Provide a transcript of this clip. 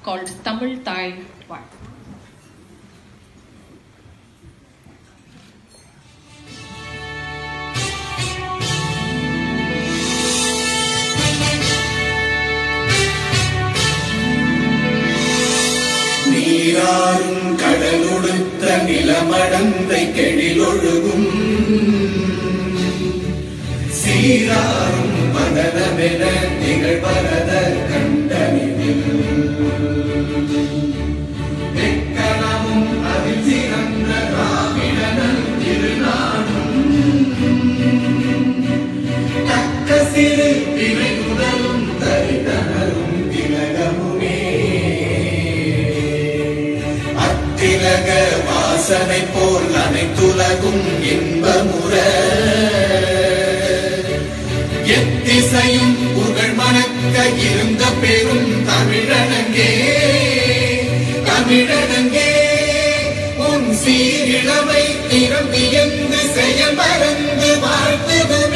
called Tamil Thai One. நீராறும் கடலொடுத்த நிலமடந்தை கெழிலொழுகும் சீராறும் மதனமென நிகழ்வரத கண்டனில் எக்கணமும் அதில் சிறந்த திராவிடனன் திருநாடும் தக்க சிறு வினை முதலும் தரிதனரும் திலகமுமே அத்திலக வாசனை போல் அனைத்துலகும் இன்பமுற எத்திசையும் புகழ் மணக்க இருந்த பெரும் தமிழனங்கே தமிழனங்கே உன் சீரிழமை நிரம்பி என்று செயல் மறந்து வாழ்த்துதுமே